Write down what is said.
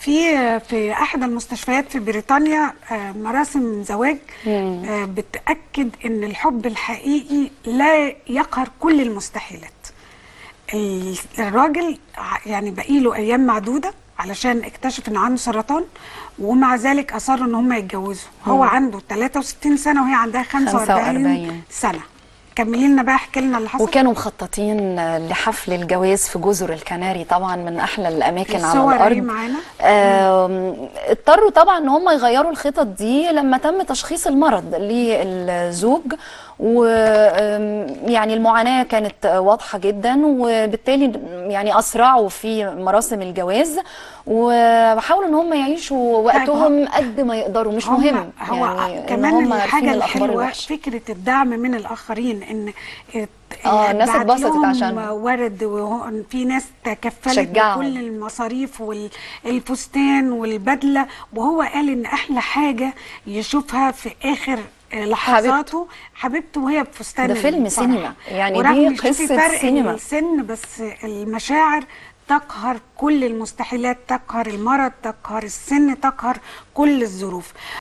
في في احد المستشفيات في بريطانيا آه، مراسم زواج آه، بتاكد ان الحب الحقيقي لا يقهر كل المستحيلات ال- الراجل ع- يعني بقي له ايام معدوده علشان اكتشف ان عنده سرطان ومع ذلك اصروا ان هم يتجوزوا هو عنده 63 سنه وهي عندها 45 45 سنه كملي لنا بقى احكي لنا اللي حصل وكانوا مخططين لحفل الجواز في جزر الكناري طبعا من احلى الاماكن على الصور الارض اهي معانا آم، اضطروا طبعا ان هم يغيروا الخطط دي لما تم تشخيص المرض للزوج و آم، يعني المعاناه كانت واضحه جدا وبالتالي يعني اسرعوا في مراسم الجواز وحاولوا ان هم يعيشوا وقتهم قد ما يقدروا مش هم- مهم هو يعني إن كمان هم عارفين الحاجه الأخبار الحلوه الوحشة. فكره الدعم من الاخرين ان ات- آه، الناس بعت اتبسطت لهم عشان- ورد وفي ناس تكفلت شجعهم. بكل المصاريف والفستان والبدله وهو قال ان احلى حاجه يشوفها في اخر لحظاته حبيبته وهي بفستان ده فيلم الفرح. سينما، يعني ورغم دي إن شوفي قصة فرق سينما. السن بس المشاعر تقهر كل المستحيلات تقهر المرض تقهر السن تقهر كل الظروف